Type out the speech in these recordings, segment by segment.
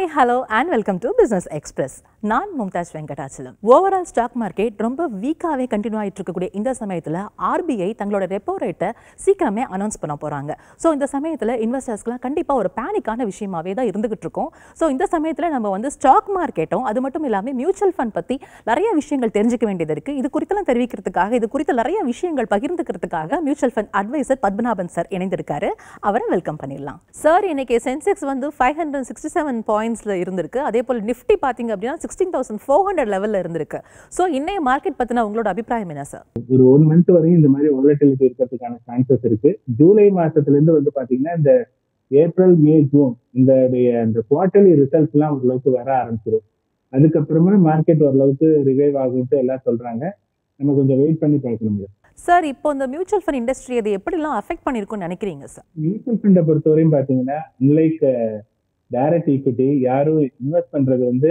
hi hello and welcome to Business Express நான் Mumtaz Venkatachalam overall stock market ரொம்ப வீக்காகவே continue ஆகிட்டு இருக்கக்கூடிய இந்த சமயத்தில் ஆர்பிஐ தங்களோட ரெப்போ ரேட்டை சீக்கிரமே அனௌன்ஸ் பண்ண போகிறாங்க ஸோ இந்த சமயத்தில் இன்வெஸ்டர்ஸ்க்குலாம் கண்டிப்பாக ஒரு பேனிக்கான விஷயமாவே தான் இருந்துகிட்டு இருக்கும் ஸோ இந்த சமயத்தில் நம்ம வந்து ஸ்டாக் மார்க்கெட்டும் அது மட்டும் இல்லாமல் மியூச்சுவல் ஃபண்ட் பற்றி நிறைய விஷயங்கள் தெரிஞ்சுக்க வேண்டியது இருக்குது இது குறித்தெல்லாம் தெரிவிக்கிறதுக்காக இது குறித்த நிறைய விஷயங்கள் பகிர்ந்துக்கிறதுக்காக mutual fund advisor Padmanabhan sir இணைந்திருக்காரு அவரை வெல்கம் பண்ணிடலாம் சார் இன்னைக்கு சென்செக்ஸ் வந்து ஃபைவ் ஹண்ட்ரட் சிக்ஸ்டி செவன் பாயிண்ட்ஸில் இருந்திருக்கு அதே போல் நிஃப்டி பார்த்தீங்க அப்படின்னா சிக்ஸ்டீன் தௌசண்ட் ஃபோர் ஹண்ட்ரட் லெவலில் இருந்திருக்கு ஸோ இன்னைய மார்க்கெட் பற்றின உங்களோட அபிப்பிராயம் என்ன சார் ஒரு ஒன் மந்த் வரையும் இந்த மாதிரி வாலட்டிலிட்டி இருக்கிறதுக்கான சான்சஸ் இருக்கு ஜூலை மாசத்துல இருந்து வந்து பாத்தீங்கன்னா இந்த ஏப்ரல் மே ஜூன் இந்த அந்த குவார்டர்லி ரிசல்ட்ஸ் எல்லாம் ஓரளவுக்கு வர ஆரம்பிச்சிடும் அதுக்கப்புறமா மார்க்கெட் ஓரளவுக்கு ரிவைவ் ஆகும்ட்டு எல்லாம் சொல்றாங்க நம்ம கொஞ்சம் வெயிட் பண்ணி பார்க்கணும் சார் இப்போ இந்த மியூச்சுவல் ஃபண்ட் இண்டஸ்ட்ரி அதை எப்படிலாம் அஃபெக்ட் பண்ணியிருக்கும்னு நினைக்கிறீங்க சார் மியூச்சுவல் ஃபண்டை பொறுத்தவரையும் பாத்தீங்கன்னா லைக் டைரக்ட் ஈக்விட்டி யாரும் இன்வெஸ்ட் பண்றது வந்து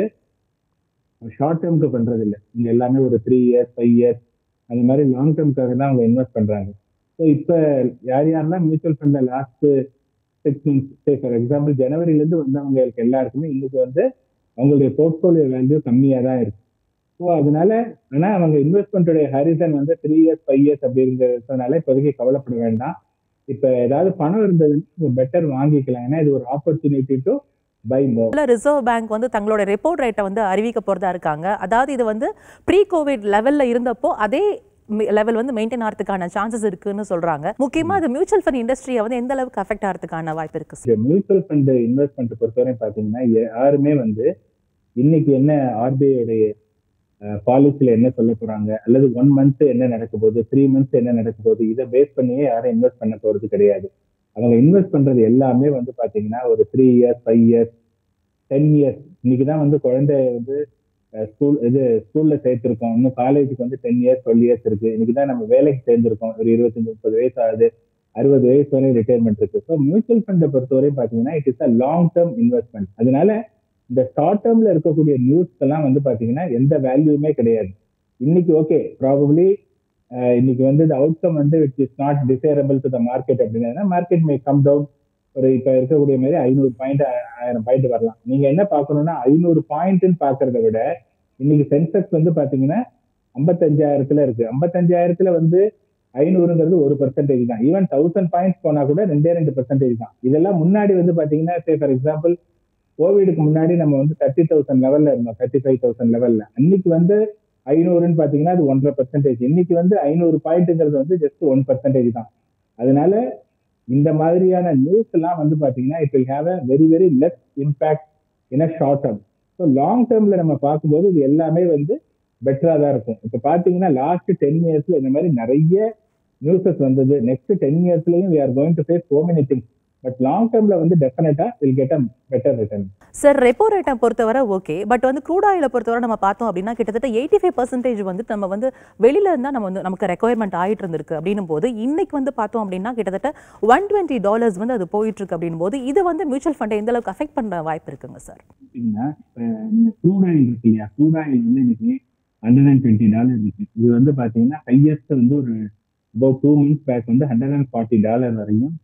ஷார்ட் டேர்ம்க்கு பண்றது இல்லை இங்க எல்லாமே ஒரு த்ரீ இயர்ஸ் ஃபைவ் இயர்ஸ் அந்த மாதிரி லாங் டேர்ம்க்காக தான் அவங்க இன்வெஸ்ட் பண்றாங்க ஸோ இப்போ யார் யாரெல்லாம் மியூச்சுவல் ஃபண்ட்ல last six months for example ஜனவரிலேருந்து வந்தவங்களுக்கு எல்லாருக்குமே இன்னைக்கு வந்து அவங்களுடைய போர்ட்ஃபோலியோ வேல்யூ கம்மியாக தான் இருக்கு ஸோ அதனால ஆனால் அவங்க இன்வெஸ்ட்மெண்ட்டுடைய ஹரிசன் வந்து த்ரீ இயர்ஸ் ஃபைவ் இயர்ஸ் அப்படிங்கிறதுனால இப்போதைக்கு கவலைப்பட வேண்டாம் இப்போ ஏதாவது பணம் இருந்ததுன்னா பெட்டர் வாங்கிக்கலாம் ஏன்னா இது ஒரு opportunity to buy more reserve bank வந்து தங்களோட ரெப்போர்ட் ரேட்டை வந்து அறிவிக்க போறதா இருக்காங்க அதாவது இது வந்து ப்ரீ கோவிட் லெவல்ல இருந்தப்போ அதே லெவல் வந்து மெயின்டைன் ஆகிறதுக்கான சான்சஸ் இருக்குன்னு சொல்றாங்க முக்கியமா அது மியூச்சுவல் ஃபண்ட் இண்டஸ்ட்ரியை வந்து எந்த அளவுக்கு அஃபெக்ட் ஆகிறதுக்கான வாய்ப்பு இருக்கு சார் மியூச்சுவல் ஃபண்ட் இன்வெஸ்ட்மெண்ட் பொறுத்தவரை பார்த்தீங்கன்னா யாருமே வந்து இன்னைக்கு என்ன ஆர்பிஐடைய பாலிசியில என்ன சொல்ல போறாங்க அல்லது ஒன் மந்த் என்ன நடக்க போகுது த்ரீ மந்த்ஸ் என்ன நடக்க போகுது இதை பேஸ் பண்ணியே யாரும் இன்வெஸ்ட் பண்ண போறது கிடையாது அவங்க இன்வெஸ்ட் பண்றது எல்லாமே வந்து பாத்தீங்கன்னா ஒரு three years five years ten years இன்னைக்கு தான் வந்து குழந்தை வந்து ஸ்கூல் இது ஸ்கூல்ல சேர்த்திருக்கோம் இன்னும் காலேஜுக்கு வந்து டென் இயர்ஸ் டுவெல் இயர்ஸ் இருக்கு இன்னைக்கு தான் நம்ம வேலைக்கு சேர்ந்திருக்கோம் ஒரு இருபத்தஞ்சு முப்பது வயசு ஆகுது அறுபது வயசு வரை ரிட்டையர்மெண்ட் இருக்கு ஸோ மியூச்சுவல் ஃபண்டை பொறுத்தவரையும் பாத்தீங்கன்னா it is a long term investment அதனால இந்த ஷார்ட் டேர்ம்ல இருக்கக்கூடிய நியூஸ் எல்லாம் வந்து பாத்தீங்கன்னா எந்த வேல்யூமே கிடையாது இன்னைக்கு ஓகே ப்ராபப்ளி இன்னைக்கு வந்து இந்த அவுட்கம் வந்து it is not desirable to the market அப்படின்னா மார்க்கெட் மே கம் டவுன் ஒரு இப்ப இருக்கக்கூடிய மாதிரி ஐநூறு பாயிண்ட் ஆயிரம் பாயிண்ட் வரலாம் நீங்க என்ன பாக்கணும்னா ஐநூறு பாயிண்ட்னு பாக்குறத விட இன்னைக்கு சென்செக்ஸ் வந்து பாத்தீங்கன்னா ஐம்பத்தஞ்சாயிரத்துல இருக்கு ஐம்பத்தஞ்சாயிரத்துல வந்து ஐநூறுங்கிறது ஒரு பர்சன்டேஜ் தான் ஈவன் தௌசண்ட் பாயிண்ட்ஸ் போனா கூட ரெண்டே ரெண்டு பர்சன்டேஜ் தான் இதெல்லாம் முன்னாடி வந்து பாத்தீங்கன்னா ஃபார் எக்ஸாம்பிள் கோவிடுக்கு முன்னாடி நம்ம வந்து தேர்ட்டி தௌசண்ட் லெவல்ல இருந்தோம் தேர்ட்டி ஃபைவ் தௌசண்ட் லெவல்ல அன்னைக்கு வந்து ஐநூறுன்னு பாத்தீங்கன்னா அது ஒன்றரை பர்சன்டேஜ் இன்னைக்கு வந்து ஐநூறு பாயிண்ட்ங்கிறது வந்து ஜஸ்ட் ஒன் பர்சன்டேஜ் தான் அதனால இந்த மாதிரியான நியூஸ் எல்லாம் வந்து பாத்தீங்கன்னா it will have a very very less impact in a short term so long டேர்ம்ல நம்ம பார்க்கும்போது இது எல்லாமே வந்து பெட்டரா தான் இருக்கும் இப்போ பாத்தீங்கன்னா லாஸ்ட் டென் இயர்ஸ்ல இந்த மாதிரி நிறைய நியூஸஸ் வந்தது நெக்ஸ்ட் டென் இயர்ஸ்லயும் we are going to face so many things but long டேர்ம்ல வந்து டெஃபினட்டா will get a better return sir repo ரேட்டை பொறுத்தவரை ஓகே பட் வந்து க்ரூட் ஆயில பொறுத்தவரை நம்ம பார்த்தோம் அப்படின்னா கிட்டத்தட்ட எயிட்டி ஃபைவ் பர்சன்டேஜ் வந்து நம்ம வந்து வெளியில இருந்தா நம்ம வந்து நமக்கு ரெக்குயர்மெண்ட் ஆயிட்டு இருந்திருக்கு அப்படின்னும் போது இன்னைக்கு வந்து பார்த்தோம் அப்படின்னா கிட்டத்தட்ட ஒன் டுவெண்ட்டி டாலர்ஸ் வந்து அது போயிட்டு இருக்கு அப்படின்னும் போது இது வந்து மியூச்சுவல் ஃபண்டை எந்த அளவுக்கு அஃபெக்ட் பண்ற வாய்ப்பு இருக்குங்க சார் பார்த்தீங்கன்னா க்ரூட் ஆயில் இருக்கு இல்லையா க்ரூட் ஆயில் வந்து இன்னைக்கு ஹண்ட்ரட் அண்ட் டுவெண்ட்டி டாலர் இருக்கு இது வந்து பாத்தீங்கன்னா ஹையஸ்ட் வந்து ஒரு அபவுட் டூ மந்த்ஸ் பேக் வந்து ஹண்ட்ரட் அண்ட் ஃபார்ட்டி டாலர் வரையும்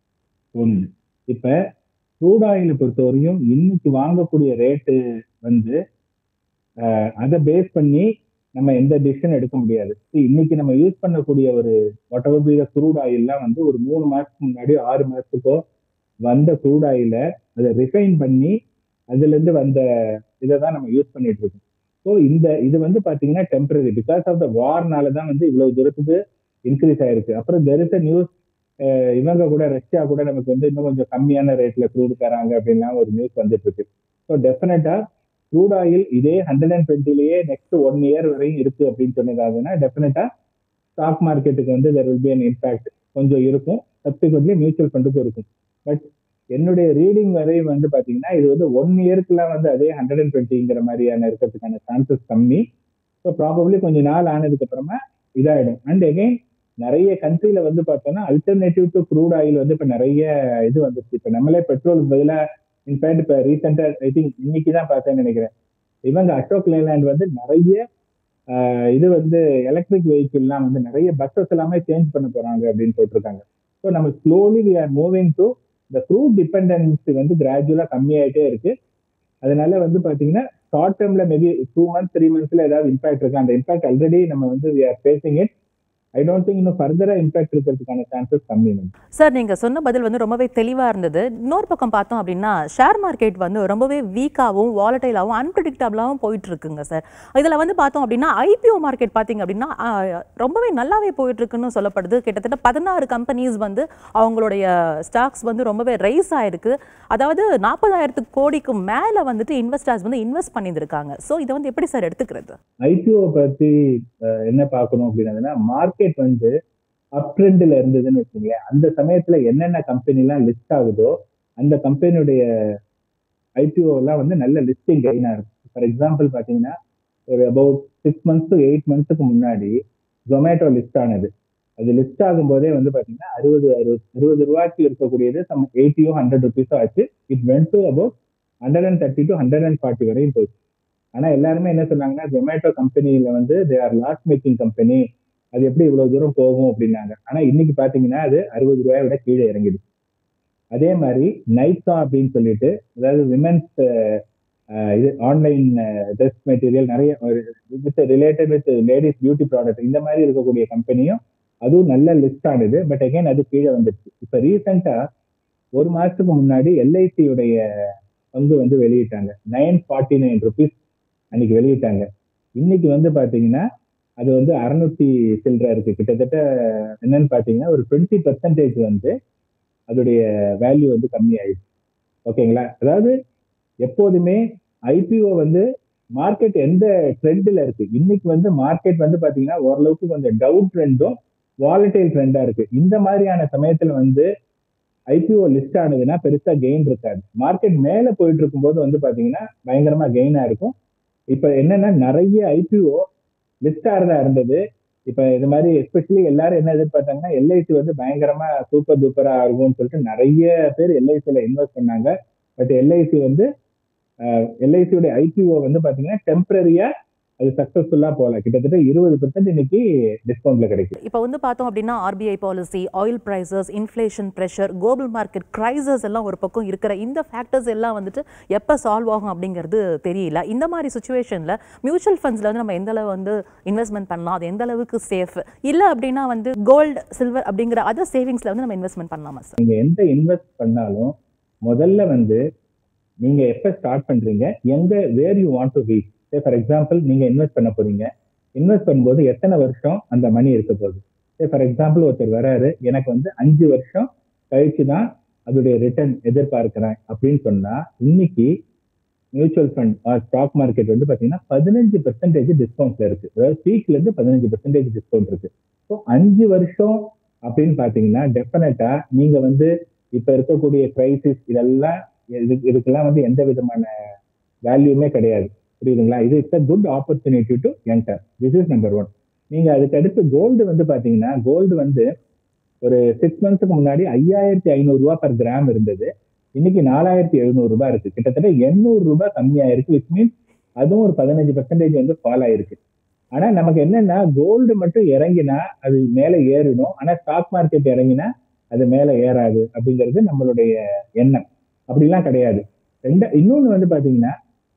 போனது இப்ப க்ரூட் ஆயிலை பொறுத்தவரையும் இன்னைக்கு வாங்கக்கூடிய ரேட்டு வந்து அதை பேஸ் பண்ணி நம்ம எந்த டிசிஷன் எடுக்க முடியாது இன்னைக்கு நம்ம யூஸ் பண்ணக்கூடிய ஒரு வாட் எவர் பி க்ரூட் ஆயில்லாம் வந்து ஒரு மூணு மாசத்துக்கு முன்னாடி ஆறு மாசத்துக்கோ வந்த க்ரூட் ஆயில அதை ரிஃபைன் பண்ணி அதுல இருந்து வந்த இதை தான் நம்ம யூஸ் பண்ணிட்டு இருக்கோம் ஸோ இந்த இது வந்து பாத்தீங்கன்னா டெம்பரரி பிகாஸ் ஆஃப் த வார்னால தான் வந்து இவ்வளவு தூரத்துக்கு இன்க்ரீஸ் ஆயிருக்கு அப்புறம் தெர் இஸ் அ நியூஸ் இவங்க கூட ரஷ்யா கூட நமக்கு வந்து இன்னும் கொஞ்சம் கம்மியான ரேட்ல க்ரூட் தராங்க அப்படின்லாம் ஒரு நியூஸ் வந்துட்டு இருக்கு ஸோ டெஃபினட்டா க்ரூட் ஆயில் இதே ஹண்ட்ரட் அண்ட் டுவெண்ட்டிலேயே நெக்ஸ்ட் ஒன் இயர் வரையும் இருக்கு அப்படின்னு சொன்னதாகுன்னா டெஃபினட்டா ஸ்டாக் மார்க்கெட்டுக்கு வந்து there will be an impact கொஞ்சம் இருக்கும் சப்சிக்வெண்ட்லி மியூச்சுவல் ஃபண்டுக்கும் இருக்கும் பட் என்னுடைய ரீடிங் வரையும் வந்து பாத்தீங்கன்னா இது வந்து ஒன் இயர்க்குலாம் வந்து அதே ஹண்ட்ரட் அண்ட் டுவெண்ட்டிங்கிற மாதிரியான இருக்கிறதுக்கான சான்சஸ் கம்மி ஸோ ப்ராபப்ளி கொஞ்சம் நாள் ஆனதுக்கு அப்புறமா இதாயிடும் அண்ட் எகைன் நிறைய கண்ட்ரில வந்து பார்த்தோம்னா அல்டர்னேட்டிவ் டு க்ரூட் ஆயில் வந்து இப்போ நிறைய இது வந்துருச்சு இப்போ நம்மளே பெட்ரோலுக்கு பதிலாக இன்ஃபேக்ட் இப்போ ரீசெண்டா ஐ திங்க் இன்னைக்கு தான் பார்த்தேன்னு நினைக்கிறேன் இவங்க அசோக் லேலாண்ட் வந்து நிறைய இது வந்து எலக்ட்ரிக் வெஹிக்கிள்லாம் வந்து நிறைய பஸ்ஸஸ் எல்லாமே சேஞ்ச் பண்ண போறாங்க அப்படின்னு போட்டிருக்காங்க ஸோ நம்ம slowly we are moving to இந்த க்ரூட் டிபெண்டன்சி வந்து கிராஜுவலா கம்மியாயிட்டே இருக்கு அதனால வந்து பாத்தீங்கன்னா ஷார்ட் டேர்ம்ல மேபி டூ மந்த்ஸ் த்ரீ மந்த்ஸ்ல ஏதாவது இம்பாக்ட் இருக்கு அந்த இம்பாக்ட் ஆல்ரெடி நம்ம வந்து we are facing it I don't think இன்னும் ஃபர்தரா இம்பாக்ட் இருக்கிறதுக்கான சான்சஸ் கம்மி மேம் சார் நீங்க சொன்ன பதில் வந்து ரொம்பவே தெளிவா இருந்தது இன்னொரு பக்கம் பார்த்தோம் அப்படின்னா ஷேர் மார்க்கெட் வந்து ரொம்பவே வீக்காகவும் வாலட்டைலாகவும் அன்பிரடிக்டபிளாகவும் போயிட்டு இருக்குங்க சார் இதுல வந்து பார்த்தோம் அப்படின்னா ஐபிஓ மார்க்கெட் பார்த்தீங்க அப்படின்னா ஆஹ், ரொம்பவே நல்லாவே போயிட்டு இருக்குன்னு சொல்லப்படுது கிட்டத்தட்ட பதினாறு கம்பெனிஸ் வந்து அவங்களுடைய ஸ்டாக்ஸ் வந்து ரொம்பவே ரைஸ் ஆயிருக்கு அதாவது நாற்பதாயிரத்து கோடிக்கு மேல வந்துட்டு இன்வெஸ்டர்ஸ் வந்து இன்வெஸ்ட் பண்ணியிருக்காங்க ஸோ இதை வந்து எப்படி சார் எடுத்துக்கிறது ஐபிஓ பத்தி அஹ், என்ன பார்க்கணும் அப்படின்னா மார்க்கெட் வந்து அப் ட்ரெண்ட்ல இருந்ததுன்னு வச்சுங்களேன் அந்த சமயத்துல என்னென்ன கம்பெனி எல்லாம் லிஸ்ட் ஆகுதோ அந்த கம்பெனியுடைய ஐபிஓ எல்லாம் வந்து நல்ல லிஸ்டிங் கெயினா இருக்கும் ஃபார் எக்ஸாம்பிள் பாத்தீங்கன்னா ஒரு about six months to eight மந்த்ஸ்க்கு முன்னாடி ஜொமேட்டோ லிஸ்ட் ஆனது அது லிஸ்ட் ஆகும்போதே வந்து பாத்தீங்கன்னா அறுபது அறுபது இருபது ரூபாய்க்கு இருக்கக்கூடியது சம் எயிட்டியோ ஹண்ட்ரட் ருபீஸோ ஆச்சு it went to about hundred and thirty to hundred and forty வரையும் போச்சு ஆனா எல்லாருமே என்ன சொன்னாங்கன்னா ஜொமேட்டோ கம்பெனியில வந்து they are loss making company அது எப்படி இவ்வளவு தூரம் போகும் அப்படின்னாங்க ஆனா இன்னைக்கு பாத்தீங்கன்னா அது அறுபது ரூபாயை விட கீழே இறங்கிடுச்சு அதே மாதிரி நைக்கா அப்படின்னு சொல்லிட்டு அதாவது விமென்ஸ் இது ஆன்லைன் ட்ரெஸ் மெட்டீரியல் நிறைய with related with ladies beauty product இந்த மாதிரி இருக்கக்கூடிய கம்பெனியும் அதுவும் நல்ல லிஸ்ட் ஆனது பட் அகைன் அது கீழே வந்துருச்சு இப்ப ரீசெண்டா ஒரு மாசத்துக்கு முன்னாடி எல்ஐசி உடைய பங்கு வந்து வெளியிட்டாங்க நைன் ஃபார்ட்டி நைன் ருபீஸ் அன்னைக்கு வெளியிட்டாங்க இன்னைக்கு வந்து பாத்தீங்கன்னா அது வந்து அறுநூத்தி சில்லற இருக்கு கிட்டத்தட்ட என்னன்னு பாத்தீங்கன்னா ஒரு டுவெண்ட்டி பர்சன்டேஜ் வந்து அதோடைய வேல்யூ வந்து கம்மி ஆயிடுச்சு ஓகேங்களா அதாவது எப்போதுமே ஐபிஓ வந்து மார்க்கெட் எந்த ட்ரெண்ட்ல இருக்கு இன்னைக்கு வந்து மார்க்கெட் வந்து பாத்தீங்கன்னா ஓரளவுக்கு கொஞ்சம் டவுன் ட்ரெண்டும் வாலட்டைல் ட்ரெண்டா இருக்கு இந்த மாதிரியான சமயத்துல வந்து ஐபிஓ லிஸ்ட் ஆனதுன்னா பெருசா கெயின் இருக்காது மார்க்கெட் மேல போயிட்டு இருக்கும்போது வந்து பாத்தீங்கன்னா பயங்கரமா கெயினா இருக்கும் இப்ப என்னன்னா நிறைய ஐபிஓ லிஸ்ட் ஆறதா இருந்தது இப்ப இது மாதிரி எஸ்பெஷலி எல்லாரும் என்ன எதிர்பார்த்தாங்கன்னா எல்ஐசி வந்து பயங்கரமா சூப்பர் டூப்பரா இருக்கும்னு சொல்லிட்டு நிறைய பேர் எல்ஐசில இன்வெஸ்ட் பண்ணாங்க பட் எல்ஐசி வந்து எல்ஐசியோட ஐபிஓ வந்து பாத்தீங்கன்னா டெம்பரரியா அது சக்சஸ்ஃபுல்லா போகல கிட்டத்தட்ட இருபது பெர்சென்ட் இன்னைக்கு டிஸ்கவுண்ட்ல கிடைக்கும் இப்போ வந்து பார்த்தோம் அப்படின்னா RBI policy oil prices inflation pressure global market crisis எல்லாம் ஒரு பக்கம் இருக்கிற இந்த ஃபேக்டர்ஸ் எல்லாம் வந்துட்டு எப்போ சால்வ் ஆகும் அப்படிங்கிறது தெரியல இந்த மாதிரி சுச்சுவேஷனில் மியூச்சுவல் ஃபண்ட்ஸில் வந்து நம்ம எந்த அளவு வந்து இன்வெஸ்ட்மெண்ட் பண்ணலாம் அது எந்த அளவுக்கு சேஃப் இல்லை அப்படின்னா வந்து கோல்டு சில்வர் அப்படிங்கிற அதர் சேவிங்ஸில் வந்து நம்ம இன்வெஸ்ட்மெண்ட் பண்ணலாமா சார் நீங்க எந்த இன்வெஸ்ட் பண்ணாலும் முதல்ல வந்து நீங்க எப்ப ஸ்டார்ட் பண்றீங்க எங்க where you want to reach for example நீங்க இன்வெஸ்ட் பண்ண போறீங்க இன்வெஸ்ட் பண்ணும்போது எத்தனை வருஷம் அந்த மணி இருக்க போகுது ஃபார் எக்ஸாம்பிள் ஒருத்தர் வராரு எனக்கு வந்து அஞ்சு வருஷம் கழிச்சு தான் அதோடைய ரிட்டர்ன் எதிர்பார்க்கிறேன் அப்படின்னு சொன்னா இன்னைக்கு மியூச்சுவல் ஃபண்ட் ஸ்டாக் மார்க்கெட் வந்து பாத்தீங்கன்னா பதினஞ்சு பெர்சன்டேஜ் டிஸ்கவுண்ட்ல இருக்கு அதாவது பீக்ல இருந்து பதினஞ்சு பெர்சன்டேஜ் டிஸ்கவுண்ட் இருக்கு ஸோ அஞ்சு வருஷம் அப்படின்னு பாத்தீங்கன்னா டெஃபினட்டா நீங்க வந்து இப்ப இருக்கக்கூடிய கிரைசிஸ் இதெல்லாம் இது- இதுக்கெல்லாம் வந்து எந்த விதமான வேல்யூமே கிடையாது புரியுதுங்களா இது it's a good opportunity to enter this is number one நீங்க அதுக்கு அடுத்து கோல்டு வந்து பாத்தீங்கன்னா கோல்டு வந்து ஒரு சிக்ஸ் மந்த்ஸ்க்கு முன்னாடி ஐயாயிரத்தி ஐநூறு ரூபாய் பர் கிராம் இருந்தது இன்னைக்கு நாலாயிரத்தி எழுநூறு ரூபாய் இருக்கு கிட்டத்தட்ட எண்ணூறு ரூபாய் கம்மியாயிருக்கு விச் மீன்ஸ் அதுவும் ஒரு பதினஞ்சு பர்சன்டேஜ் வந்து ஃபால் ஆயிருக்கு ஆனா நமக்கு என்னன்னா கோல்டு மட்டும் இறங்கினா அது மேல ஏறணும் ஆனா ஸ்டாக் மார்க்கெட் இறங்கினா அது மேல ஏறாது அப்படிங்கிறது நம்மளுடைய எண்ணம் அப்படிலாம் கிடையாது ரெண்ட இன்னொன்னு வந்து பாத்தீங்கன்னா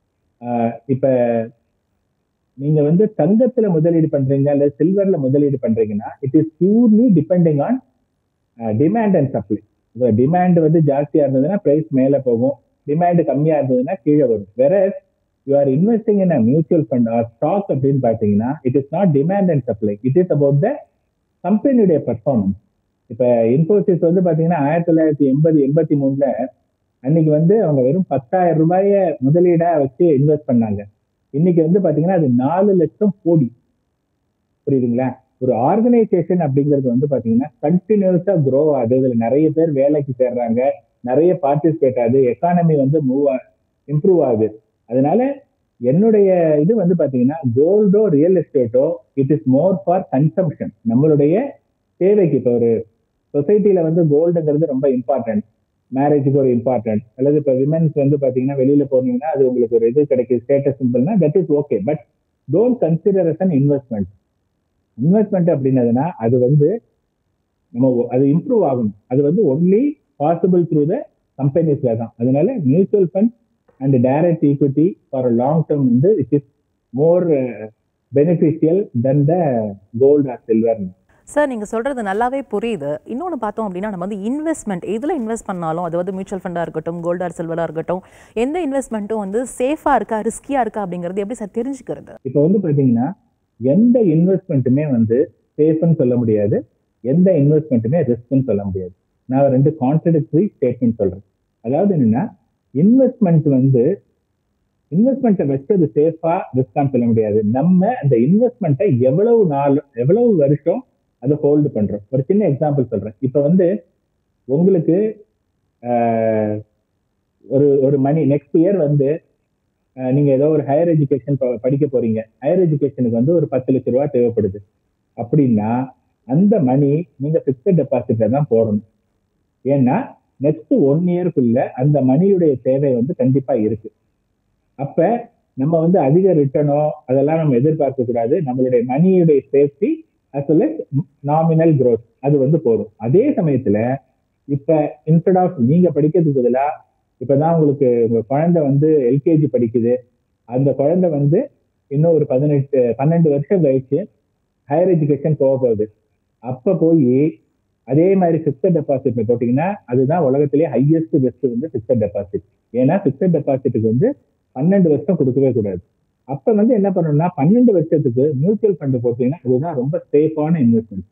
ஆஹ் இப்ப நீங்க வந்து தங்கத்துல முதலீடு பண்றீங்க இல்ல சில்வர்ல முதலீடு பண்றீங்கன்னா it is purely depending on demand and supply இப்போ டிமாண்ட் வந்து ஜாஸ்தியா இருந்ததுன்னா பிரைஸ் மேல போகும் டிமாண்ட் கம்மியா இருந்ததுன்னா கீழே வரும் வேற you are investing in a mutual fund or stock அப்படின்னு பாத்தீங்கன்னா it is not demand and supply it is about the கம்பெனியுடைய பர்ஃபார்மன்ஸ் இப்ப இன்ஃபோசிஸ் வந்து பாத்தீங்கன்னா ஆயிரத்தி தொள்ளாயிரத்தி எண்பது எண்பத்தி மூணுல அன்னைக்கு வந்து அவங்க வெறும் பத்தாயிரம் ரூபாய முதலீடா வச்சு இன்வெஸ்ட் பண்ணாங்க இன்னைக்கு வந்து பாத்தீங்கன்னா அது நாலு லட்சம் கோடி புரியுதுங்களா ஒரு ஆர்கனைசேஷன் அப்படிங்கிறது வந்து பாத்தீங்கன்னா கண்டினியூஸா க்ரோ ஆகுது இதுல நிறைய பேர் வேலைக்கு சேர்றாங்க நிறைய பார்ட்டிசிபேட் ஆகுது எக்கானமி வந்து மூவ் இம்ப்ரூவ் ஆகுது அதனால என்னுடைய இது வந்து பாத்தீங்கன்னா கோல்டோ ரியல் எஸ்டேட்டோ it is more for consumption நம்மளுடைய தேவைக்கு இப்போ ஒரு சொசைட்டில வந்து கோல்டுங்கிறது ரொம்ப இம்பார்ட்டன்ட் மேரேஜுக்கு ஒரு இம்பார்ட்டன்ட் அல்லது இப்போ விமென்ஸ் வந்து பாத்தீங்கன்னா வெளியில போனீங்கன்னா அது உங்களுக்கு ஒரு இது கிடைக்குது ஸ்டேட்டஸ் சிம்பிள்னா that is okay but don't consider as an investment investment அப்படின்னதுன்னா அது வந்து நம்ம ஒ- அது இம்ப்ரூவ் ஆகணும் அது வந்து ஒன்லி பாசிபிள் த்ரூ த கம்பெனிஸ்ல தான் அதனால mutual fund and direct equity for long term வந்து it is more beneficial than the gold or silver sir நீங்கள் சொல்கிறது நல்லாவே புரியுது இன்னொன்று பார்த்தோம் அப்படின்னா நம்ம வந்து இன்வெஸ்ட்மெண்ட் எதில் இன்வெஸ்ட் பண்ணாலும் அது வந்து மியூச்சுவல் ஃபண்டாக இருக்கட்டும் கோல்டு ஆர் சில்வராக இருக்கட்டும் எந்த இன்வெஸ்ட்மெண்ட்டும் வந்து சேஃபாக இருக்கா ரிஸ்கியாக இருக்கா அப்படிங்கிறது எப்படி சார் தெரிஞ்சுக்கிறது இப்போ வந்து பாத்தீங்கன்னா எந்த இன்வெஸ்ட்மெண்ட்டுமே வந்து சேஃப்னு சொல்ல முடியாது எந்த இன்வெஸ்ட்மெண்ட்டுமே ரிஸ்க்னு சொல்ல முடியாது நான் ரெண்டு கான்ட்ரடிக்டரி ஸ்டேட்மெண்ட் சொல்றேன் அதாவது என்னன்னா இன்வெஸ்ட்மெண்ட் வந்து இன்வெஸ்ட்மெண்ட்டை வச்சது சேஃபா ரிஸ்கான்னு சொல்ல முடியாது நம்ம அந்த இன்வெஸ்ட்மெண்ட்டை எவ்வளவு நாள் எவ்வளவு வருஷம் அதை ஹோல்டு பண்றோம் ஒரு சின்ன எக்ஸாம்பிள் சொல்றேன் இப்போ வந்து உங்களுக்கு ஆஹ், ஒரு ஒரு மணி நெக்ஸ்ட் இயர் வந்து ஆஹ், நீங்க ஏதோ ஒரு ஹையர் எஜுகேஷன் படிக்க போறீங்க ஹையர் எஜுகேஷனுக்கு வந்து ஒரு பத்து லட்ச ரூபா தேவைப்படுது அப்படின்னா அந்த மணி நீங்க பிக்சட் டெபாசிட்ல தான் போடணும் ஏன்னா நெக்ஸ்ட் ஒன் இயர்க்குள்ள அந்த மணியுடைய தேவை வந்து கண்டிப்பா இருக்கு அப்ப நம்ம வந்து அதிக ரிட்டர்னோ அதெல்லாம் நம்ம எதிர்பார்க்க கூடாது நம்மளுடைய மணியுடைய safety as well as nominal growth அது வந்து போதும் அதே சமயத்துல இப்ப இன்ஸ்டெட் ஆஃப் நீங்க படிக்கிறதுக்கு பதிலா இப்பதான் உங்களுக்கு உங்க குழந்தை வந்து எல்கேஜி படிக்குது அந்த குழந்தை வந்து இன்னும் ஒரு பதினெட்டு பன்னெண்டு வருஷம் கழிச்சு ஹையர் எஜுகேஷன் போக போகுது அப்ப போய் அதே மாதிரி பிக்சட் டெபாசிட்ல போட்டீங்கன்னா அதுதான் உலகத்திலேயே ஹையஸ்ட் பெஸ்ட் வந்து பிக்சட் டெபாசிட் ஏன்னா பிக்சட் டெபாசிட்டுக்கு வந்து பன்னெண்டு வருஷம் கொடுக்கவே கூடாது அப்ப வந்து என்ன பண்ணணும்னா பன்னெண்டு வருஷத்துக்கு மியூச்சுவல் ஃபண்ட் போட்டீங்கன்னா அதுதான் ரொம்ப சேஃபான இன்வெஸ்ட்மெண்ட்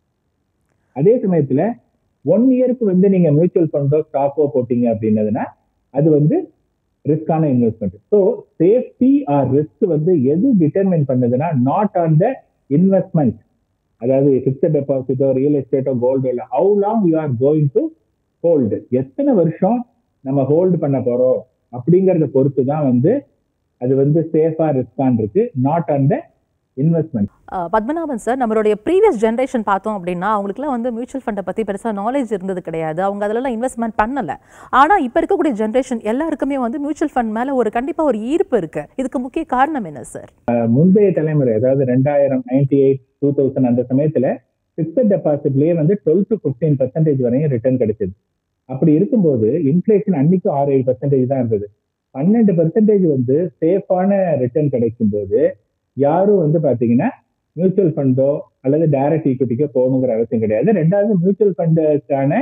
அதே சமயத்துல ஒன் இயருக்கு வந்து நீங்க மியூச்சுவல் ஃபண்டோ ஸ்டாக்கோ போட்டீங்க அப்படின்னதுன்னா அது வந்து ரிஸ்கான investment so safety or risk வந்து எது டிட்டர்மைன் பண்ணுதுன்னா நாட் ஆன் த இன்வெஸ்ட்மெண்ட் அதாவது பிக்சட் டெபாசிட்டோ ரியல் எஸ்டேட்டோ கோல்டு இல்லை how long you are going to hold எத்தனை வருஷம் நம்ம ஹோல்டு பண்ண போறோம் அப்படிங்கறத பொறுத்து தான் வந்து அது வந்து சேஃபா ரிஸ்கான் இருக்கு not on the investment ah, Padmanabhan sir நம்மளுடைய ப்ரீவியஸ் ஜென்ரேஷன் பார்த்தோம் அப்படின்னா அவங்களுக்குலாம் வந்து மியூச்சுவல் ஃபண்டை பற்றி பெருசாக நாலேஜ் இருந்தது கிடையாது அவங்க அதிலலாம் இன்வெஸ்ட்மெண்ட் பண்ணலை ஆனால் இப்போ இருக்கக்கூடிய ஜென்ரேஷன் எல்லாருக்குமே வந்து மியூச்சுவல் ஃபண்ட் மேலே ஒரு கண்டிப்பாக ஒரு ஈர்ப்பு இருக்கு இதுக்கு முக்கிய காரணம் என்ன சார் முந்தைய தலைமுறை அதாவது ரெண்டாயிரம் நைன்டி எயிட் டூ தௌசண்ட் அந்த சமயத்துல பிக்சட் டெபாசிட்லயே வந்து டுவெல் டு பிப்டீன் பர்சன்டேஜ் வரையும் ரிட்டர்ன் கிடைச்சது அப்படி இருக்கும்போது இன்ஃபிளேஷன் அன்னைக்கு ஆறு ஏழு பர்சன்டேஜ் தான் இருந்தது பன்னெண்டு பர்சன்டேஜ் வந்து சேஃபான ரிட்டர்ன் கிடைக்கும் போது யாரும் வந்து பாத்தீங்கன்னா மியூச்சுவல் ஃபண்டோ அல்லது டைரக்ட் ஈக்விட்டிக்கோ போகணுங்கிற அவசியம் கிடையாது ரெண்டாவது மியூச்சுவல் ஃபண்டுக்கான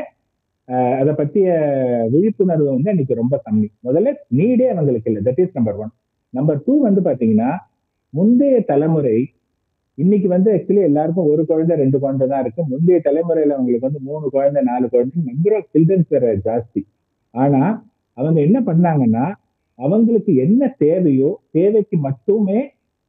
அதை பற்றிய விழிப்புணர்வு வந்து இன்னைக்கு ரொம்ப கம்மி முதல்ல நீடே அவங்களுக்கு இல்லை that is number one number two வந்து பாத்தீங்கன்னா முந்தைய தலைமுறை இன்னைக்கு வந்து ஆக்சுவலி எல்லாருக்கும் ஒரு குழந்தை ரெண்டு குழந்தை தான் இருக்கு முந்தைய தலைமுறையில அவங்களுக்கு வந்து மூணு குழந்தை நாலு குழந்தை நம்பர் ஆஃப் சில்ட்ரன்ஸ் வேற ஜாஸ்தி ஆனா அவங்க என்ன பண்ணாங்கன்னா அவங்களுக்கு என்ன தேவையோ தேவைக்கு மட்டுமே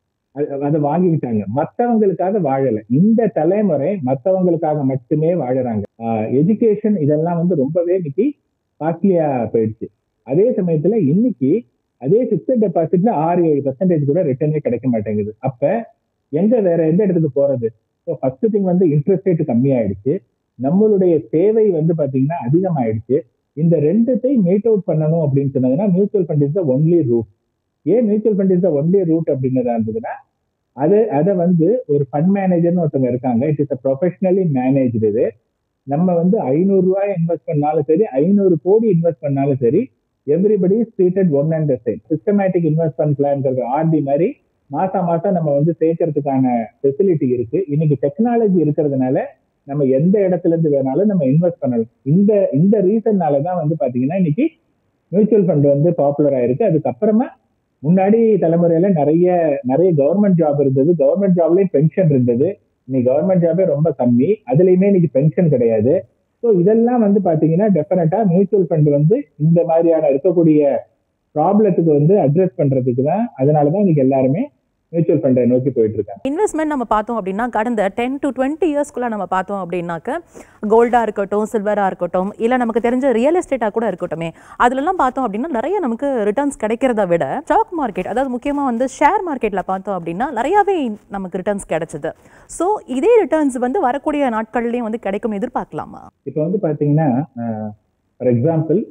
அ- அதை வாங்கிக்கிட்டாங்க மத்தவங்களுக்காக வாழல இந்த தலைமுறை மத்தவங்களுக்காக மட்டுமே வாழறாங்க எஜுகேஷன் இதெல்லாம் வந்து ரொம்பவே இன்னைக்கு காஸ்ட்லியா போயிடுச்சு அதே சமயத்துல இன்னைக்கு அதே பிக்சட் டெபாசிட்ல ஆறு ஏழு பர்சன்டேஜ் கூட ரிட்டர்னே கிடைக்க மாட்டேங்குது அப்ப எங்க வேற எந்த இடத்துக்கு போறது ஸோ ஃபர்ஸ்ட் திங் வந்து இன்ட்ரெஸ்ட் ரேட் கம்மியாயிடுச்சு நம்மளுடைய தேவை வந்து பாத்தீங்கன்னா அதிகமாயிடுச்சு இந்த ரெண்டுத்தையும் மீட் அவுட் பண்ணணும் அப்படின்னு சொன்னதுன்னா mutual fund is the only route ஏன் mutual fund is the only route அப்படிங்கிறதா இருந்ததுன்னா அது அதை வந்து ஒரு ஃபண்ட் மேனேஜர்னு ஒருத்தவங்க இருக்காங்க இட் இஸ் ப்ரொஃபஷனலி மேனேஜ்டு இது நம்ம வந்து ஐநூறு ரூபாய் இன்வெஸ்ட் பண்ணாலும் சரி ஐநூறு கோடி இன்வெஸ்ட் பண்ணாலும் சரி everybody is treated one and same systematic investment பிளான்ங்கிறது ஆர்டி மாதிரி மாசம் மாசம் நம்ம வந்து சேர்க்கறதுக்கான ஃபெசிலிட்டி இருக்கு இன்னைக்கு டெக்னாலஜி இருக்கிறதுனால நம்ம எந்த இடத்துல இருந்து வேணாலும் நம்ம இன்வெஸ்ட் பண்ணலாம் இந்த இந்த ரீசன்னால தான் வந்து பாத்தீங்கன்னா இன்னைக்கு மியூச்சுவல் ஃபண்ட் வந்து பாப்புலர் ஆயிருக்கு அதுக்கப்புறமா முன்னாடி தலைமுறையில நிறைய நிறைய கவர்மெண்ட் ஜாப் இருந்தது கவர்மெண்ட் ஜாப்லயும் பென்ஷன் இருந்தது இன்னைக்கு கவர்மெண்ட் ஜாபே ரொம்ப கம்மி அதுலயுமே இன்னைக்கு பென்ஷன் கிடையாது ஸோ இதெல்லாம் வந்து பாத்தீங்கன்னா டெஃபினட்டா மியூச்சுவல் ஃபண்ட் வந்து இந்த மாதிரியான இருக்கக்கூடிய ப்ராப்ளத்துக்கு வந்து அட்ரஸ் பண்றதுக்கு தான் அதனாலதான் இன்னைக்கு எல்லாருமே மியூச்சுவல் ஃபண்டை நோக்கி போயிட்டு இருக்காங்க இன்வெஸ்ட்மெண்ட் நம்ம பார்த்தோம் அப்படின்னா கடந்த டென் டு டுவெண்ட்டி இயர்ஸ்க்குள்ள நம்ம பார்த்தோம் அப்படின்னாக்க கோல்டாக இருக்கட்டும் சில்வராக இருக்கட்டும் இல்லை நமக்கு தெரிஞ்ச ரியல் எஸ்டேட்டாக கூட இருக்கட்டுமே அதுலலாம் பார்த்தோம் அப்படின்னா நிறைய நமக்கு ரிட்டர்ன்ஸ் கிடைக்கிறத விட ஸ்டாக் மார்க்கெட் அதாவது முக்கியமாக வந்து ஷேர் மார்க்கெட்டில் பார்த்தோம் அப்படின்னா நிறையாவே நமக்கு ரிட்டர்ன்ஸ் கிடைச்சது ஸோ இதே ரிட்டர்ன்ஸ் வந்து வரக்கூடிய நாட்கள்லையும் வந்து கிடைக்கும் எதிர்பார்க்கலாமா இப்போ வந்து பாத்தீங்கன்னா ஃபார் எக்ஸாம்பிள்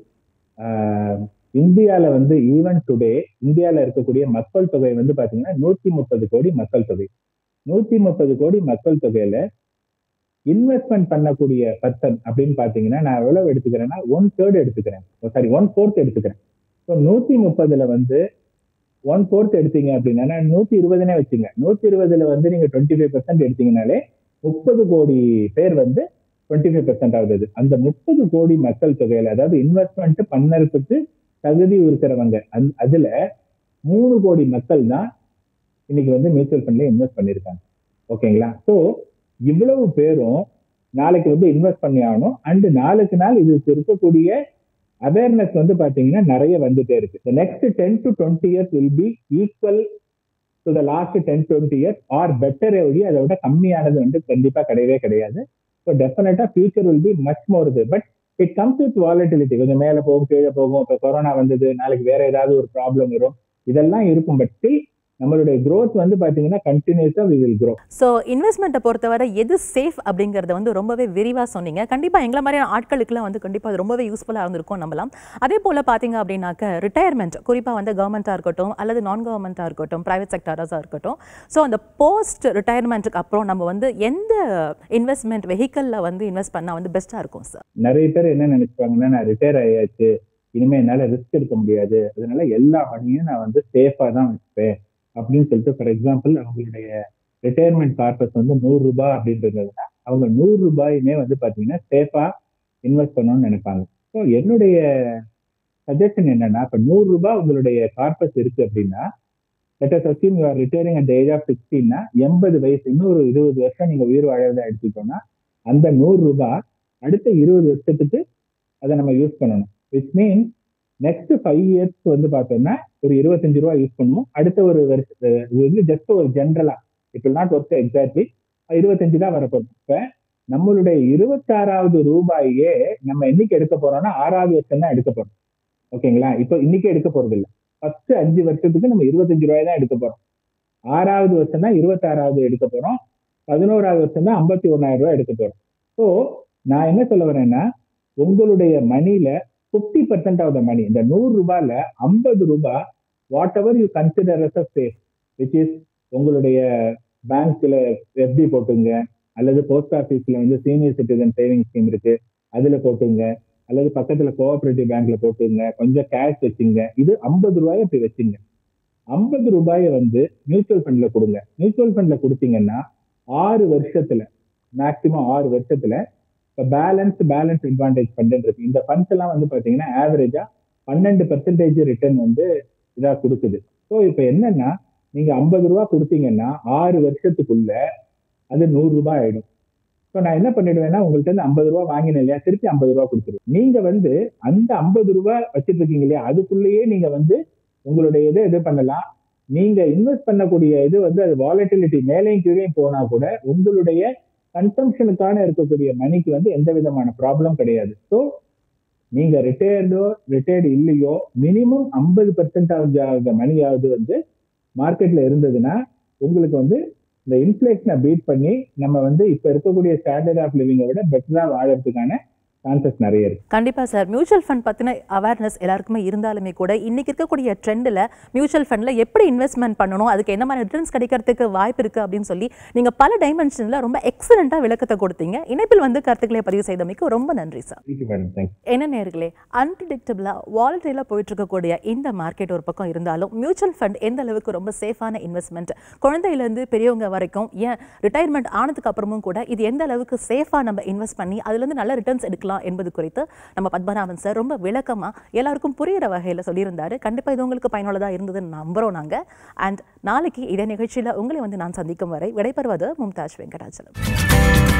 இந்தியால வந்து ஈவன் டுடே இந்தியால இருக்கக்கூடிய மக்கள் தொகை வந்து பாத்தீங்கன்னா நூத்தி முப்பது கோடி மக்கள் தொகை நூத்தி முப்பது கோடி மக்கள் தொகையில இன்வெஸ்ட்மெண்ட் பண்ணக்கூடிய பர்சன் அப்படின்னு பாத்தீங்கன்னா நான் எவ்வளவு எடுத்துக்கிறேன்னா ஒன் தேர்ட் எடுத்துக்கிறேன் சாரி ஒன் ஃபோர்த் எடுத்துக்கிறேன் ஸோ நூத்தி முப்பதுல வந்து ஒன் ஃபோர்த் எடுத்தீங்க அப்படின்னா நூத்தி இருபதுனே வச்சுங்க நூத்தி இருபதுல வந்து நீங்க டுவெண்ட்டி ஃபைவ் பர்சன்ட் எடுத்தீங்கனாலே முப்பது கோடி பேர் வந்து டுவெண்ட்டி ஃபைவ் பர்சன்ட் ஆகுது அந்த முப்பது கோடி மக்கள் தொகையில அதாவது இன்வெஸ்ட்மெண்ட் பண்ணறதுக்கு தகுதி இருக்கிறவங்க அந் அதுல மூணு கோடி மக்கள் தான் இன்னைக்கு வந்து மியூச்சுவல் ஃபண்ட்ல இன்வெஸ்ட் பண்ணியிருக்காங்க ஓகேங்களா ஸோ இவ்வளவு பேரும் நாளைக்கு வந்து இன்வெஸ்ட் பண்ணி ஆகணும் அண்ட் நாளுக்கு நாள் இதுக்கு இருக்கக்கூடிய அவேர்னஸ் வந்து பாத்தீங்கன்னா நிறைய வந்துட்டே இருக்கு next ten to twenty years will be equal to the last ten twenty years or better ஒழி அதை விட கம்மியானது வந்து கண்டிப்பா கிடையவே கிடையாது ஸோ டெஃபினட்டா future will be much more இது but it comes with volatility கொஞ்சம் மேலே போகும் கீழே போகும் இப்போ கொரோனா வந்தது நாளைக்கு வேற ஏதாவது ஒரு ப்ராப்ளம் வரும் இதெல்லாம் இருக்கும் பட் ஸ்டில் நம்மளுடைய growth வந்து பாத்தீங்கன்னா கண்டினியூஸா வி வில் grow ஸோ இன்வெஸ்ட்மெண்ட்டை பொறுத்தவரை எது சேஃப் அப்படிங்கறத வந்து ரொம்பவே விரிவாக சொன்னீங்க கண்டிப்பாக எங்களை மாதிரியான ஆட்களுக்குலாம் வந்து கண்டிப்பாக அது ரொம்பவே யூஸ்ஃபுல்லாக இருந்திருக்கும் நம்பலாம் அதே போல் பார்த்தீங்க அப்படின்னாக்க ரிட்டையர்மெண்ட் குறிப்பாக வந்து கவர்மெண்ட்டாக இருக்கட்டும் அல்லது நான் கவர்மெண்ட்டாக இருக்கட்டும் ப்ரைவேட் செக்டராஸாக இருக்கட்டும் ஸோ அந்த போஸ்ட் ரிட்டையர்மெண்ட்டுக்கு அப்புறம் நம்ம வந்து எந்த இன்வெஸ்ட்மெண்ட் வெஹிக்கலில் வந்து இன்வெஸ்ட் பண்ணால் வந்து பெஸ்ட்டாக இருக்கும் சார் நிறைய பேர் என்ன நினைச்சுப்பாங்கன்னா நான் ரிட்டையர் ஆயாச்சு இனிமே என்னால ரிஸ்க் எடுக்க முடியாது அதனால எல்லா மணியும் நான் வந்து சேஃபா தான் வச்சுப்பேன் அப்படின்னு சொல்லிட்டு ஃபார் எக்ஸாம்பிள் அவங்களுடைய ரிட்டையர்மெண்ட் கார்பஸ் வந்து நூறு ரூபாய் அப்படின்றதுனா அவங்க நூறு ரூபாயுமே வந்து பாத்தீங்கன்னா சேஃபா இன்வெஸ்ட் பண்ணணும்னு நினைப்பாங்க ஸோ என்னுடைய சஜஷன் என்னன்னா இப்ப நூறு ரூபாய் உங்களுடைய கார்பஸ் இருக்கு அப்படின்னா let's assume you are retiring at age of சிக்ஸ்டீன்னா எண்பது வயசு இன்னொரு இருபது வருஷம் நீங்க உயிர் வாழறதா எடுத்துக்கிட்டோம்னா அந்த நூறு ரூபாய் அடுத்த இருபது வருஷத்துக்கு அதை நம்ம யூஸ் பண்ணணும் விச் மீன்ஸ் நெக்ஸ்ட் ஃபைவ் இயர்ஸ்க்கு வந்து பார்த்தோம்னா ஒரு இருபத்தஞ்சு ரூபா யூஸ் பண்ணுவோம் அடுத்த ஒரு வருஷ இது வந்து ஜஸ்ட் ஒரு ஜென்ரலா it will not work exactly இருபத்தஞ்சு தான் வரப்போகும் இப்ப நம்மளுடைய இருபத்தாறாவது ரூபாயே நம்ம என்னைக்கு எடுக்க போறோம்னா ஆறாவது வருஷம் தான் எடுக்க போறோம் ஓகேங்களா இப்போ இன்னைக்கு எடுக்க போறது இல்லை ஃபர்ஸ்ட் அஞ்சு வருஷத்துக்கு நம்ம இருபத்தஞ்சு ரூபாய் தான் எடுக்க போறோம் ஆறாவது வருஷம் தான் இருபத்தாறாவது எடுக்க போறோம் பதினோராவது வருஷம் தான் ஐம்பத்தி ஒன்னாயிரம் ரூபாய் எடுக்க போறோம் ஸோ நான் என்ன சொல்ல வரேன்னா உங்களுடைய மணில fifty percent of the money இந்த நூறு ரூபாயில ஐம்பது ரூபாய் whatever you consider as a safe which is உங்களுடைய பேங்க்ல எஃப்டி போட்டுங்க அல்லது போஸ்ட் ஆஃபீஸ்ல வந்து சீனியர் சிட்டிசன் சேவிங் ஸ்கீம் இருக்கு அதுல போட்டுங்க அல்லது பக்கத்துல கோஆபரேட்டிவ் பேங்க்ல போட்டுங்க கொஞ்சம் கேஷ் வச்சுங்க இது ஐம்பது ரூபாய் இப்படி வச்சுங்க ஐம்பது ரூபாயை வந்து மியூச்சுவல் ஃபண்ட்ல கொடுங்க மியூச்சுவல் ஃபண்ட்ல கொடுத்தீங்கன்னா ஆறு வருஷத்துல மேக்சிமம் ஆறு வருஷத்துல இப்போ பேலன்ஸ் பேலன்ஸ் அட்வான்டேஜ் ஃபண்ட் இருக்கு இந்த ஃபண்ட்ஸ் எல்லாம் வந்து பாத்தீங்கன்னா ஆவரேஜா பன்னெண்டு பர்சன்டேஜ் ரிட்டர்ன் வந்து இதா கொடுக்குது ஸோ இப்போ என்னன்னா நீங்க ஐம்பது ரூபா கொடுத்தீங்கன்னா ஆறு வருஷத்துக்குள்ள அது நூறு ரூபாய் ஆயிடும் ஸோ நான் என்ன பண்ணிடுவேன்னா உங்கள்ட்ட இருந்து ஐம்பது ரூபா வாங்கினேன் இல்லையா திருப்பி ஐம்பது ரூபா கொடுத்துருவேன் நீங்க வந்து அந்த ஐம்பது ரூபா வச்சிட்டு இருக்கீங்க இல்லையா அதுக்குள்ளேயே நீங்க வந்து உங்களுடைய இதை இது பண்ணலாம் நீங்க இன்வெஸ்ட் பண்ணக்கூடிய இது வந்து அது வாலட்டிலிட்டி மேலேயும் கீழேயும் போனா கூட உங்களுடைய கன்சம்ஷனுக்கான இருக்கக்கூடிய மணிக்கு வந்து எந்த விதமான ப்ராப்ளம் கிடையாது ஸோ நீங்க ரிட்டையர்டோ ரிட்டையர்டு இல்லையோ மினிமம் ஐம்பது பர்சன்ட் ஆஃப் மணியாவது வந்து மார்க்கெட்ல இருந்ததுன்னா உங்களுக்கு வந்து இந்த இன்ஃபிளேஷனை பீட் பண்ணி நம்ம வந்து இப்ப இருக்கக்கூடிய ஸ்டாண்டர்ட் ஆஃப் லிவிங்கை விட பெட்டரா வாழறதுக்கான சான்சஸ் நிறைய இருக்கு கண்டிப்பா சார் மியூச்சுவல் ஃபண்ட் பத்தின அவேர்னஸ் எல்லாருக்குமே இருந்தாலுமே கூட இன்னைக்கு இருக்கக்கூடிய ட்ரெண்டில் மியூச்சுவல் ஃபண்ட்ல எப்படி இன்வெஸ்ட்மெண்ட் பண்ணணும் அதுக்கு என்ன மாதிரி ரிட்டர்ன்ஸ் கிடைக்கிறதுக்கு வாய்ப்பு இருக்கு அப்படின்னு சொல்லி நீங்க பல டைமென்ஷன்ல ரொம்ப எக்ஸலண்டா விளக்கத்தை கொடுத்தீங்க இணைப்பில் வந்து கருத்துக்களை பதிவு செய்தமைக்கு ரொம்ப நன்றி சார் தேங்க்யூ மேடம் தேங்க்ஸ் என்ன நேர்களே அன்பிரிடிக்டபிளா வாலட்டைல போயிட்டு இருக்கக்கூடிய இந்த மார்க்கெட் ஒரு பக்கம் இருந்தாலும் மியூச்சுவல் ஃபண்ட் எந்த அளவுக்கு ரொம்ப சேஃபான இன்வெஸ்ட்மெண்ட் குழந்தையிலேருந்து பெரியவங்க வரைக்கும் ஏன் ரிட்டையர்மெண்ட் ஆனதுக்கு அப்புறமும் கூட இது எந்த அளவுக்கு சேஃபாக நம்ம இன்வெஸ்ட் பண்ணி அதுலேருந்து நல்ல ரிட்டர்ன்ஸ் எடுக்கலாம் என்பது குறித்து நம்ம பத்மநாபன் சார் ரொம்ப விளக்கமா எல்லாருக்கும் புரியிற வகையில சொல்லியிருந்தாரு கண்டிப்பா இது உங்களுக்கு பயனுள்ளதா இருந்ததுன்னு நம்புறோம் நாங்க அண்ட் நாளைக்கு இதே நிகழ்ச்சியில உங்களை வந்து நான் சந்திக்கும் வரை விடைபெறுவது மும்தாஜ் வெங்கடாச்சலம்